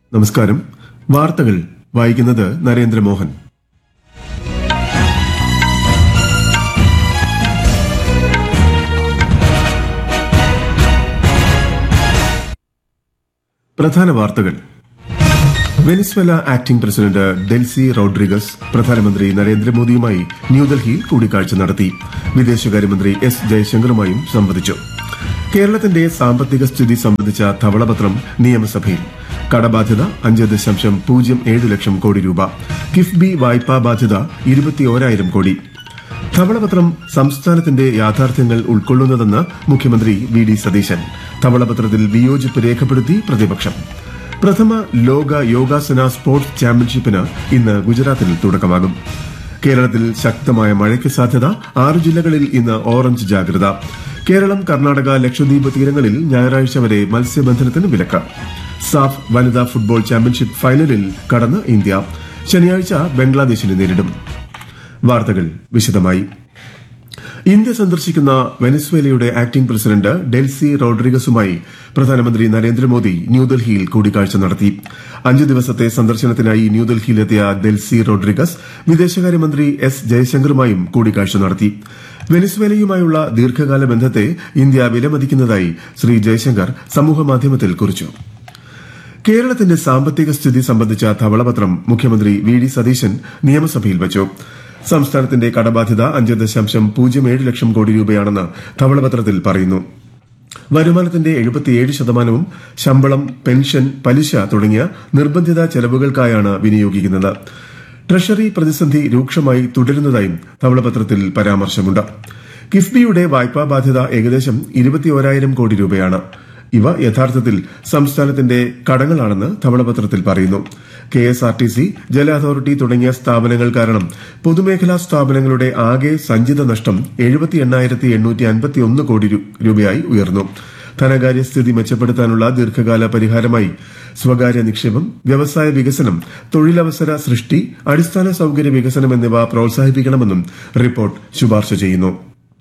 നമസ്കാരം വാർത്തകൾ വായിക്കുന്നത് നരേന്ദ്രമോഹൻ പ്രധാന വാർത്തകൾ Venezuela acting president Delcy Rodriguez പ്രധാനമന്ത്രി നരേന്ദ്രമോദിയുമായി ന്യൂഡൽഹിയിൽ കൂടിക്കാഴ്ച നടത്തി വിദേശകാര്യമന്ത്രി എസ് ജയശങ്കറുമായും സംവദിച്ചു കേരളത്തിന്റെ സാമ്പത്തിക സ്ഥിതി സംബന്ധിച്ച ധവളപത്രം നിയമസഭയിൽ കടബാധ്യത അഞ്ച് ദശാംശം പൂജ്യം ഏഴ് ലക്ഷം കോടി രൂപ കിഫ്ബി വായ്പാ ബാധ്യത ഇരുപത്തിയോരായിരം കോടി ധവളപത്രം സംസ്ഥാനത്തിന്റെ യാഥാർത്ഥ്യങ്ങൾ ഉൾക്കൊള്ളുന്നതെന്ന് മുഖ്യമന്ത്രി വി ഡി സതീശൻ ധവളപത്രത്തിൽ വിയോജിപ്പ് രേഖപ്പെടുത്തി പ്രതിപക്ഷം പ്രഥമ ലോക യോഗാസന സ്പോർട്സ് ചാമ്പ്യൻഷിപ്പിന് ഇന്ന് ഗുജറാത്തിൽ തുടക്കമാകും കേരളത്തിൽ ശക്തമായ മഴയ്ക്ക് സാധ്യത ആറ് ജില്ലകളിൽ ഇന്ന് ഓറഞ്ച് ജാഗ്രത കേരളം കർണാടക ലക്ഷദ്വീപ് തീരങ്ങളിൽ ഞായറാഴ്ച വരെ മത്സ്യബന്ധനത്തിന് വിലക്ക് സാഫ് വനിതാ ഫുട്ബോൾ ചാമ്പ്യൻഷിപ്പ് ഫൈനലിൽ കടന്ന് ഇന്ത്യ ശനിയാഴ്ച ബംഗ്ലാദേശിനെ നേരിടും വാർത്തകൾ വിശദമായി ഇന്ത്യ സന്ദർശിക്കുന്ന വെനസ്വേലയുടെ ആക്ടിംഗ് പ്രസിഡന്റ് ഡെൽസി റോഡ്രിഗസുമായി പ്രധാനമന്ത്രി നരേന്ദ്രമോദി ന്യൂഡൽഹിയിൽ കൂടിക്കാഴ്ച നടത്തി അഞ്ചു ദിവസത്തെ സന്ദർശനത്തിനായി ന്യൂഡൽഹിയിലെത്തിയ ഡെൽസി റോഡ്രിഗസ് വിദേശകാര്യമന്ത്രി എസ് ജയശങ്കറുമായും കൂടിക്കാഴ്ച നടത്തി വെനസ്വേലയുമായുള്ള ദീർഘകാല ബന്ധത്തെ ഇന്ത്യ വിലമതിക്കുന്നതായി ശ്രീ ജയശങ്കർ സമൂഹമാധ്യമത്തിൽ കുറിച്ചു കേരളത്തിന്റെ സാമ്പത്തിക സ്ഥിതി സംബന്ധിച്ച ധവളപത്രം മുഖ്യമന്ത്രി വി ഡി സതീശൻ നിയമസഭയിൽ വച്ചു സംസ്ഥാനത്തിന്റെ കടബാധ്യത അഞ്ച് ദശാംശം പൂജ്യം ഏഴ് ലക്ഷം കോടി രൂപയാണെന്ന് ധവളപത്രത്തിൽ പറയുന്നു വരുമാനത്തിന്റെ എഴുപത്തിയേഴ് ശതമാനവും ശമ്പളം പെൻഷൻ പലിശ തുടങ്ങിയ നിർബന്ധിത ചെലവുകൾക്കായാണ് വിനിയോഗിക്കുന്നത് ട്രഷറി പ്രതിസന്ധി രൂക്ഷമായി തുടരുന്നതായും ധവളപത്രത്തിൽ പരാമർശമുണ്ട് കിഫ്ബിയുടെ വായ്പാ ബാധ്യത ഏകദേശം ഇരുപത്തിയോരായിരം കോടി രൂപയാണ് ഇവ യഥാർത്ഥത്തിൽ സംസ്ഥാനത്തിന്റെ കടങ്ങളാണെന്ന് ധവളപത്രത്തിൽ പറയുന്നു K S R T C ജല അതോറിറ്റി തുടങ്ങിയ സ്ഥാപനങ്ങൾ കാരണം പൊതുമേഖലാ സ്ഥാപനങ്ങളുടെ ആകെ സഞ്ചിത നഷ്ടം എഴുപത്തി എണ്ണായിരത്തി എണ്ണൂറ്റി അൻപത്തിയൊന്ന് കോടി രൂ- രൂപയായി ഉയർന്നു ധനകാര്യ സ്ഥിതി മെച്ചപ്പെടുത്താനുള്ള ദീർഘകാല പരിഹാരമായി സ്വകാര്യ നിക്ഷേപം വ്യവസായ വികസനം തൊഴിലവസര സൃഷ്ടി അടിസ്ഥാന സൌകര്യ വികസനം എന്നിവ പ്രോത്സാഹിപ്പിക്കണമെന്നും റിപ്പോർട്ട് ശുപാർശ ചെയ്യുന്നു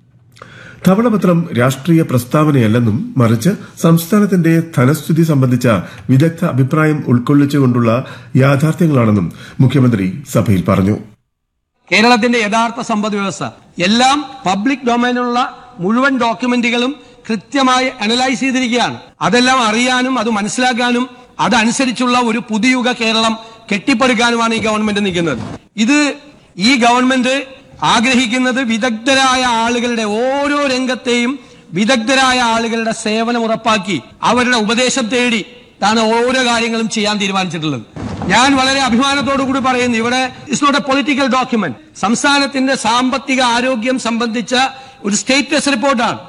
ധവളപത്രം രാഷ്ട്രീയ പ്രസ്താവനയല്ലെന്നും മറിച്ച് സംസ്ഥാനത്തിന്റെ ധനസ്ഥിതി സംബന്ധിച്ച വിദഗ്ധ അഭിപ്രായം ഉൾക്കൊള്ളിച്ചുകൊണ്ടുള്ള യാഥാർത്ഥ്യങ്ങളാണെന്നും മുഖ്യമന്ത്രി സഭയിൽ പറഞ്ഞു കേരളത്തിന്റെ യഥാർത്ഥ സമ്പദ് വ്യവസ്ഥ എല്ലാം പബ്ലിക് ഡൊമൈനിലുള്ള മുഴുവൻ ഡോക്യുമെന്റുകളും കൃത്യമായി അനലൈസ് ചെയ്തിരിക്കുകയാണ് അതെല്ലാം അറിയാനും അത് മനസ്സിലാക്കാനും അതനുസരിച്ചുള്ള ഒരു പുതിയുഗ കേരളം കെട്ടിപ്പടുക്കാനുമാണ് ഈ ഗവൺമെന്റ് നിൽക്കുന്നത് ഇത് ഈ ഗവൺമെന്റ് ആഗ്രഹിക്കുന്നത് വിദഗ്ധരായ ആളുകളുടെ ഓരോ രംഗത്തെയും വിദഗ്ധരായ ആളുകളുടെ സേവനം ഉറപ്പാക്കി അവരുടെ ഉപദേശം തേടി താണ് ഓരോ കാര്യങ്ങളും ചെയ്യാൻ തീരുമാനിച്ചിട്ടുള്ളത് ഞാൻ വളരെ അഭിമാനത്തോടു കൂടി പറയുന്നു ഇവിടെ it's not a political document സംസ്ഥാനത്തിന്റെ സാമ്പത്തിക ആരോഗ്യം സംബന്ധിച്ച ഒരു സ്റ്റേറ്റസ് റിപ്പോർട്ടാണ്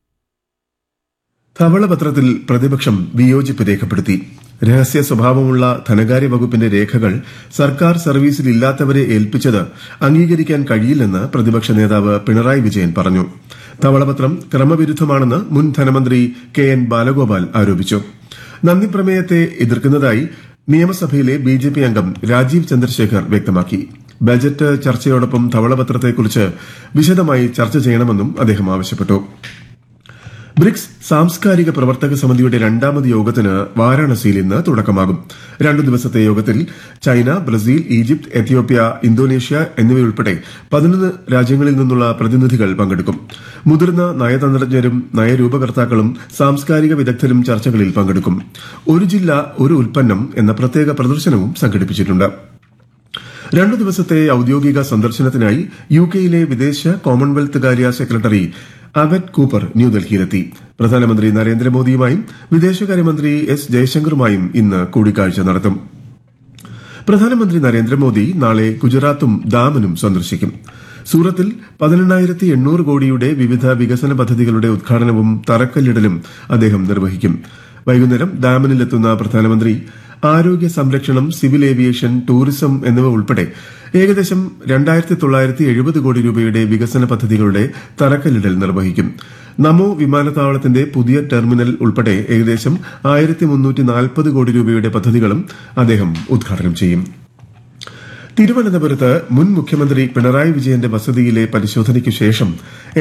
ധവളപത്രത്തിൽ പ്രതിപക്ഷം വിയോജിപ്പ് രേഖപ്പെടുത്തി രഹസ്യ സ്വഭാവമുള്ള ധനകാര്യ വകുപ്പിന്റെ രേഖകൾ സർക്കാർ സർവീസിൽ ഇല്ലാത്തവരെ ഏൽപ്പിച്ചത് അംഗീകരിക്കാൻ കഴിയില്ലെന്ന് പ്രതിപക്ഷ നേതാവ് പിണറായി വിജയൻ പറഞ്ഞു ധവളപത്രം ക്രമവിരുദ്ധമാണെന്ന് മുൻ ധനമന്ത്രി കെ എൻ ബാലഗോപാൽ ആരോപിച്ചു നന്ദി പ്രമേയത്തെ എതിർക്കുന്നതായി നിയമസഭയിലെ ബി ജെ പി അംഗം രാജീവ് ചന്ദ്രശേഖർ വ്യക്തമാക്കി ബജറ്റ് ചർച്ചയോടൊപ്പം ധവളപത്രത്തെക്കുറിച്ച് വിശദമായി ചർച്ച ചെയ്യണമെന്നും അദ്ദേഹം ആവശ്യപ്പെട്ടു ബ്രിക്സ് സാംസ്കാരിക പ്രവർത്തക സമിതിയുടെ രണ്ടാമത് യോഗത്തിന് വാരാണസിയിൽ ഇന്ന് തുടക്കമാകും രണ്ടു ദിവസത്തെ യോഗത്തിൽ China Brazil Egypt Ethiopia Indonesia എന്നിവയുൾപ്പെടെ പതിനൊന്ന് രാജ്യങ്ങളിൽ നിന്നുള്ള പ്രതിനിധികൾ പങ്കെടുക്കും മുതിർന്ന നയതന്ത്രജ്ഞരും നയരൂപകർത്താക്കളും സാംസ്കാരിക വിദഗ്ധരും ചർച്ചകളിൽ പങ്കെടുക്കും ഒരു ജില്ല ഒരു ഉൽപ്പന്നം എന്ന പ്രത്യേക പ്രദർശനവും സംഘടിപ്പിച്ചിട്ടുണ്ട് രണ്ടു ദിവസത്തെ ഔദ്യോഗിക സന്ദർശനത്തിനായി യു കെയിലെ വിദേശ കോമൺവെൽത്ത് കാര്യ സെക്രട്ടറി അഗറ്റ് കൂപ്പർ ന്യൂഡൽഹിയിലെത്തി പ്രധാനമന്ത്രി നരേന്ദ്രമോദിയുമായും വിദേശകാര്യമന്ത്രി എസ് ജയശങ്കറുമായും ഇന്ന് കൂടിക്കാഴ്ച നടത്തും പ്രധാനമന്ത്രി നരേന്ദ്രമോദി നാളെ ഗുജറാത്തും ദാമനും സന്ദർശിക്കും സൂറത്തിൽ പതിനെണ്ണായിരത്തി എണ്ണൂറ് കോടിയുടെ വിവിധ വികസന പദ്ധതികളുടെ ഉദ്ഘാടനവും തറക്കല്ലിടലും അദ്ദേഹം നിർവഹിക്കും വൈകുന്നേരം ദാമനിലെത്തുന്ന പ്രധാനമന്ത്രി ആരോഗ്യ സംരക്ഷണം സിവിൽ ഏവിയേഷൻ ടൂറിസം എന്നിവ ഉൾപ്പെടെ ഏകദേശം രണ്ടായിരത്തി തൊള്ളായിരത്തി എഴുപത് കോടി രൂപയുടെ വികസന പദ്ധതികളുടെ തറക്കല്ലിടൽ നിർവഹിക്കും നമോ വിമാനത്താവളത്തിന്റെ പുതിയ ടെർമിനൽ ഉൾപ്പെടെ ഏകദേശം ആയിരത്തി മുന്നൂറ്റി നാൽപ്പത് കോടി രൂപയുടെ പദ്ധതികളും അദ്ദേഹം ഉദ്ഘാടനം ചെയ്യും തിരുവനന്തപുരത്ത് മുൻ മുഖ്യമന്ത്രി പിണറായി വിജയന്റെ വസതിയിലെ പരിശോധനയ്ക്ക് ശേഷം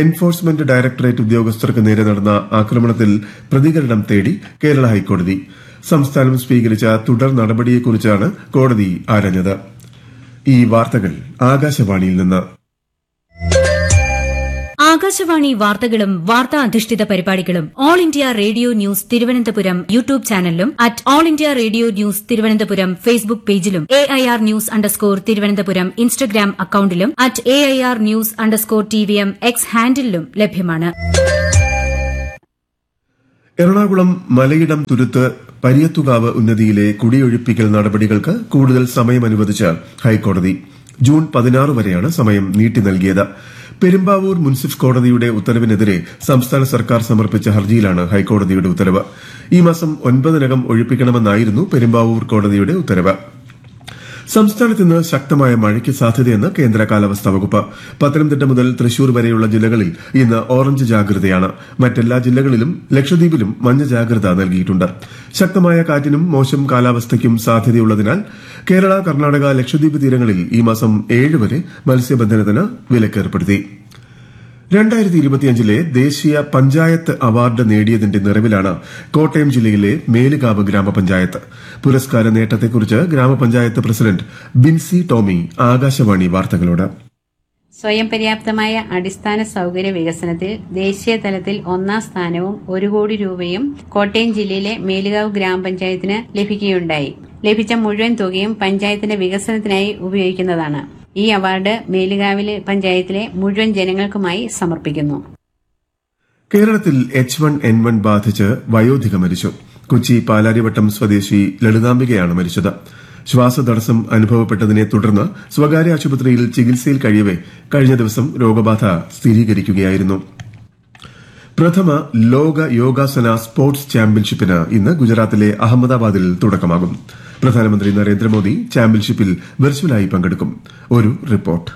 എൻഫോഴ്സ്മെന്റ് ഡയറക്ടറേറ്റ് ഉദ്യോഗസ്ഥർക്ക് നേരെ നടന്ന ആക്രമണത്തിൽ പ്രതികരണം തേടി കേരള ഹൈക്കോടതി സംസ്ഥാനം സ്വീകരിച്ച തുടർ നടപടിയെക്കുറിച്ചാണ് കോടതി ആരാഞ്ഞത് ഈ വാർത്തകൾ ആകാശവാണിയിൽ നിന്ന് ആകാശവാണി വാർത്തകളും വാർത്താ അധിഷ്ഠിത പരിപാടികളും all India radio news Thiruvananthapuram YouTube ചാനലിലും at all India radio news Thiruvananthapuram Facebook പേജിലും A I R news underscore Thiruvananthapuram Instagram അക്കൌണ്ടിലും at A I R news underscore T V M X ഹാൻഡിലും ലഭ്യമാണ് എറണാകുളം മലയിടം തുരുത്ത് പരിയത്തുകാവ് ഉന്നതിയിലെ കുടിയൊഴിപ്പിക്കൽ നടപടികൾക്ക് കൂടുതൽ സമയം അനുവദിച്ച് ഹൈക്കോടതി ജൂൺ പതിനാറ് വരെയാണ് സമയം നീട്ടി നൽകിയത് പെരുമ്പാവൂർ മുൻസിഫ് കോടതിയുടെ ഉത്തരവിനെതിരെ സംസ്ഥാന സർക്കാർ സമർപ്പിച്ച ഹർജിയിലാണ് ഹൈക്കോടതിയുടെ ഉത്തരവ് ഈ മാസം ഒൻപതിനകം ഒഴിപ്പിക്കണമെന്നായിരുന്നു പെരുമ്പാവൂർ കോടതിയുടെ ഉത്തരവ് സംസ്ഥാനത്ത് ഇന്ന് ശക്തമായ മഴയ്ക്ക് സാധ്യതയെന്ന് കേന്ദ്ര കാലാവസ്ഥാ വകുപ്പ് പത്തനംതിട്ട മുതൽ തൃശൂർ വരെയുള്ള ജില്ലകളിൽ ഇന്ന് ഓറഞ്ച് ജാഗ്രതയാണ് മറ്റെല്ലാ ജില്ലകളിലും ലക്ഷദ്വീപിലും മഞ്ഞ ജാഗ്രത നൽകിയിട്ടുണ്ട് ശക്തമായ കാറ്റിനും മോശം കാലാവസ്ഥയ്ക്കും സാധ്യതയുള്ളതിനാൽ കേരള കർണാടക ലക്ഷദ്വീപ് തീരങ്ങളിൽ ഈ മാസം ഏഴ് വരെ മത്സ്യബന്ധനത്തിന് വിലക്കേർപ്പെടുത്തി രണ്ടായിരത്തി ഇരുപത്തിയഞ്ചിലെ ദേശീയ പഞ്ചായത്ത് അവാർഡ് നേടിയതിന്റെ നിറവിലാണ് കോട്ടയം ജില്ലയിലെ മേലുകാവ് ഗ്രാമപഞ്ചായത്ത് പുരസ്കാര നേട്ടത്തെക്കുറിച്ച് ഗ്രാമപഞ്ചായത്ത് പ്രസിഡന്റ് ബിൻസി ടോമി ആകാശവാണി വാർത്തകളോട് സ്വയം പര്യാപ്തമായ അടിസ്ഥാന സൗകര്യ വികസനത്തിൽ ദേശീയ തലത്തിൽ ഒന്നാം സ്ഥാനവും ഒരു കോടി രൂപയും കോട്ടയം ജില്ലയിലെ മേലുകാവ് ഗ്രാമപഞ്ചായത്തിന് ലഭിക്കുകയുണ്ടായി ലഭിച്ച മുഴുവൻ തുകയും പഞ്ചായത്തിന്റെ വികസനത്തിനായി ഉപയോഗിക്കുന്നതാണ് ഈ അവാർഡ് മേലുകാവിലെ പഞ്ചായത്തിലെ മുഴുവൻ ജനങ്ങൾക്കുമായി സമർപ്പിക്കുന്നു കേരളത്തിൽ എച്ച് വൺ എൻ വൺ ബാധിച്ച് വയോധിക മരിച്ചു കൊച്ചി പാലാരിവട്ടം സ്വദേശി ലളിതാംബികയാണ് മരിച്ചത് ശ്വാസതടസ്സം അനുഭവപ്പെട്ടതിനെ തുടർന്ന് സ്വകാര്യ ആശുപത്രിയിൽ ചികിത്സയിൽ കഴിയവെ കഴിഞ്ഞ ദിവസം രോഗബാധ സ്ഥിരീകരിക്കുകയായിരുന്നു പ്രഥമ ലോക യോഗാസന സ്പോർട്സ് ചാമ്പ്യൻഷിപ്പിന് ഇന്ന് ഗുജറാത്തിലെ അഹമ്മദാബാദിൽ തുടക്കമാകും പ്രധാനമന്ത്രി നരേന്ദ്രമോദി ചാമ്പ്യൻഷിപ്പിൽ വെർച്വലായി പങ്കെടുക്കും ഒരു റിപ്പോർട്ട്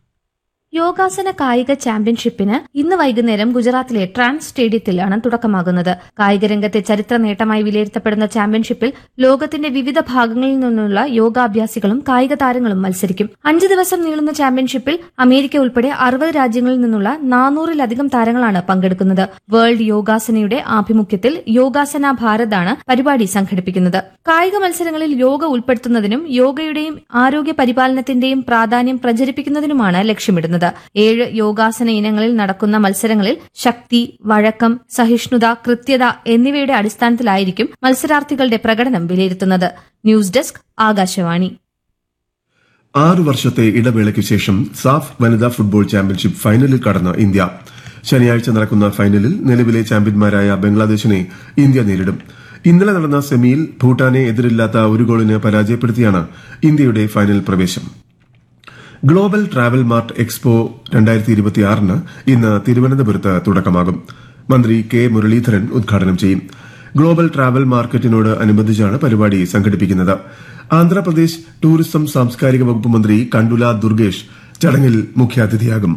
യോഗാസന കായിക ചാമ്പ്യൻഷിപ്പിന് ഇന്ന് വൈകുന്നേരം ഗുജറാത്തിലെ ട്രാൻസ് സ്റ്റേഡിയത്തിലാണ് തുടക്കമാകുന്നത് കായിക രംഗത്തെ ചരിത്ര നേട്ടമായി വിലയിരുത്തപ്പെടുന്ന ചാമ്പ്യൻഷിപ്പിൽ ലോകത്തിന്റെ വിവിധ ഭാഗങ്ങളിൽ നിന്നുള്ള യോഗാഭ്യാസികളും കായിക താരങ്ങളും മത്സരിക്കും അഞ്ച് ദിവസം നീളുന്ന ചാമ്പ്യൻഷിപ്പിൽ അമേരിക്ക ഉൾപ്പെടെ അറുപത് രാജ്യങ്ങളിൽ നിന്നുള്ള നാനൂറിലധികം താരങ്ങളാണ് പങ്കെടുക്കുന്നത് വേൾഡ് യോഗാസനയുടെ ആഭിമുഖ്യത്തിൽ യോഗാസന ഭാരതാണ് പരിപാടി സംഘടിപ്പിക്കുന്നത് കായിക മത്സരങ്ങളിൽ യോഗ ഉൾപ്പെടുത്തുന്നതിനും യോഗയുടെയും ആരോഗ്യ പരിപാലനത്തിന്റെയും പ്രാധാന്യം പ്രചരിപ്പിക്കുന്നതിനുമാണ് ലക്ഷ്യമിടുന്നത് ഏഴ് യോഗാസന ഇനങ്ങളിൽ നടക്കുന്ന മത്സരങ്ങളിൽ ശക്തി വഴക്കം സഹിഷ്ണുത കൃത്യത എന്നിവയുടെ അടിസ്ഥാനത്തിലായിരിക്കും മത്സരാർത്ഥികളുടെ പ്രകടനം വിലയിരുത്തുന്നത് ന്യൂസ് ഡെസ്ക് ആകാശവാണി ആറു വർഷത്തെ ഇടവേളയ്ക്ക് ശേഷം സാഫ് വനിതാ ഫുട്ബോൾ ചാമ്പ്യൻഷിപ്പ് ഫൈനലിൽ കടന്ന ഇന്ത്യ ശനിയാഴ്ച നടക്കുന്ന ഫൈനലിൽ നിലവിലെ ചാമ്പ്യന്മാരായ ബംഗ്ലാദേശിനെ ഇന്ത്യ നേരിടും ഇന്നലെ നടന്ന സെമിയിൽ ഭൂട്ടാനെ എതിരില്ലാത്ത ഒരു ഗോളിന് പരാജയപ്പെടുത്തിയാണ് ഇന്ത്യയുടെ ഫൈനൽ പ്രവേശം ഗ്ലോബൽ ട്രാവൽ മാർട്ട് എക്സ്പോ രണ്ടായിരത്തി ഇരുപത്തിയാറിന് ഇന്ന് തിരുവനന്തപുരത്ത് തുടക്കമാകും മന്ത്രി കെ മുരളീധരൻ ഉദ്ഘാടനം ചെയ്യും ഗ്ലോബൽ ട്രാവൽ മാർക്കറ്റിനോട് അനുബന്ധിച്ചാണ് പരിപാടി സംഘടിപ്പിക്കുന്നത് ആന്ധ്രാപ്രദേശ് ടൂറിസം സാംസ്കാരിക വകുപ്പ് മന്ത്രി കണ്ടുല ദുർഗേഷ് ചടങ്ങിൽ മുഖ്യാതിഥിയാകും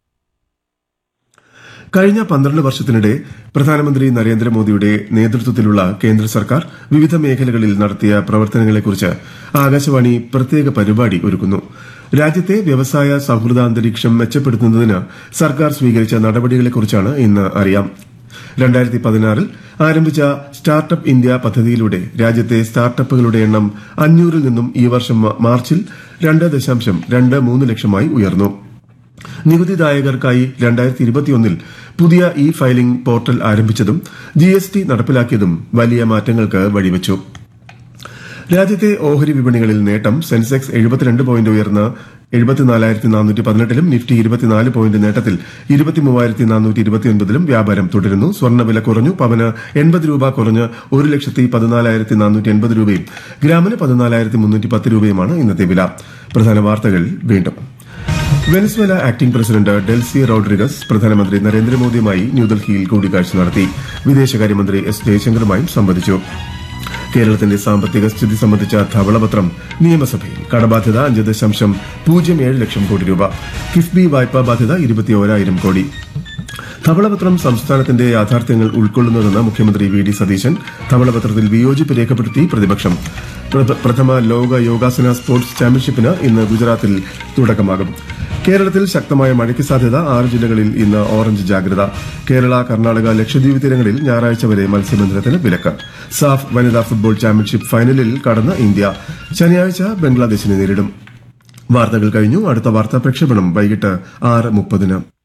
കഴിഞ്ഞ പന്ത്രണ്ട് വർഷത്തിനിടെ പ്രധാനമന്ത്രി നരേന്ദ്രമോദിയുടെ നേതൃത്വത്തിലുള്ള കേന്ദ്ര സർക്കാർ വിവിധ മേഖലകളിൽ നടത്തിയ പ്രവർത്തനങ്ങളെക്കുറിച്ച് ആകാശവാണി പ്രത്യേക പരിപാടി ഒരുക്കുന്നു രാജ്യത്തെ വ്യവസായ സൌഹൃദാന്തരീക്ഷം മെച്ചപ്പെടുത്തുന്നതിന് സർക്കാർ സ്വീകരിച്ച നടപടികളെക്കുറിച്ചാണ് ഇന്ന് അറിയാം രണ്ടായിരത്തി പതിനാറിൽ ആരംഭിച്ച സ്റ്റാർട്ടപ്പ് ഇന്ത്യ പദ്ധതിയിലൂടെ രാജ്യത്തെ സ്റ്റാർട്ടപ്പുകളുടെ എണ്ണം അഞ്ഞൂറിൽ നിന്നും ഈ വർഷം മാർച്ചിൽ രണ്ട് ദശാംശം രണ്ട് മൂന്ന് ലക്ഷമായി ഉയർന്നു നികുതിദായകർക്കായി രണ്ടായിരത്തി ഇരുപത്തിയൊന്നിൽ പുതിയ ഇ ഫയലിംഗ് പോർട്ടൽ ആരംഭിച്ചതും ജി എസ് ടി നടപ്പിലാക്കിയതും വലിയ മാറ്റങ്ങൾക്ക് വഴിവെച്ചു രാജ്യത്തെ ഓഹരി വിപണികളിൽ നേട്ടം സെൻസെക്സ് എഴുപത്തിരണ്ട് പോയിന്റ് ഉയർന്ന് എഴുപത്തിനാലായിരത്തി നാനൂറ്റി പതിനെട്ടിലും നിഫ്റ്റി ഇരുപത്തിനാല് പോയിന്റ് നേട്ടത്തിൽ ഇരുപത്തിമൂവായിരത്തി നാനൂറ്റി ഇരുപത്തിയൊൻപതിലും വ്യാപാരം തുടരുന്നു സ്വർണ്ണവില കുറഞ്ഞു പവന് എൺപത് രൂപ കുറഞ്ഞ് ഒരു ലക്ഷത്തി പതിനാലായിരത്തി നാനൂറ്റി എൺപത് രൂപയും ഗ്രാമിന് പതിനാലായിരത്തി മുന്നൂറ്റി പത്ത് രൂപയുമാണ് ഇന്നത്തെ വില പ്രധാന വാർത്തകൾ വീണ്ടും Venezuela acting president Delcy Rodriguez പ്രധാനമന്ത്രി നരേന്ദ്രമോദിയുമായി ന്യൂഡൽഹിയിൽ കൂടിക്കാഴ്ച നടത്തി വിദേശകാര്യമന്ത്രി എസ് ജയശങ്കറുമായും സംവദിച്ചു കേരളത്തിന്റെ സാമ്പത്തിക സ്ഥിതി സംബന്ധിച്ച ധവളപത്രം നിയമസഭയിൽ കടബാധ്യത അഞ്ച് ദശാംശം പൂജ്യം ഏഴ് ലക്ഷം കോടി രൂപ കിഫ്ബി വായ്പാ ബാധ്യത ഇരുപത്തിയോരായിരം കോടി ധവളപത്രം സംസ്ഥാനത്തിന്റെ യാഥാർത്ഥ്യങ്ങൾ ഉൾക്കൊള്ളുന്നതെന്ന് മുഖ്യമന്ത്രി വി ഡി സതീശൻ ധവളപത്രത്തിൽ വിയോജിപ്പ് രേഖപ്പെടുത്തി പ്രതിപക്ഷം പ്രഥ- പ്രഥമ ലോക യോഗാസന സ്പോർട്സ് ചാമ്പ്യൻഷിപ്പിന് ഇന്ന് ഗുജറാത്തിൽ തുടക്കമാകും കേരളത്തിൽ ശക്തമായ മഴയ്ക്ക് സാധ്യത ആറ് ജില്ലകളിൽ ഇന്ന് ഓറഞ്ച് ജാഗ്രത കേരള കർണാടക ലക്ഷദ്വീപ് തീരങ്ങളിൽ ഞായറാഴ്ച വരെ മത്സ്യബന്ധനത്തിന് വിലക്ക് സാഫ് വനിതാ ഫുട്ബോൾ ചാമ്പ്യൻഷിപ്പ് ഫൈനലിൽ കടന്ന ഇന്ത്യ ശനിയാഴ്ച ബംഗ്ലാദേശിനെ നേരിടും വാർത്തകൾ കഴിഞ്ഞു അടുത്ത വാർത്താ പ്രക്ഷേപണം വൈകിട്ട് ആറ് മുപ്പതിന്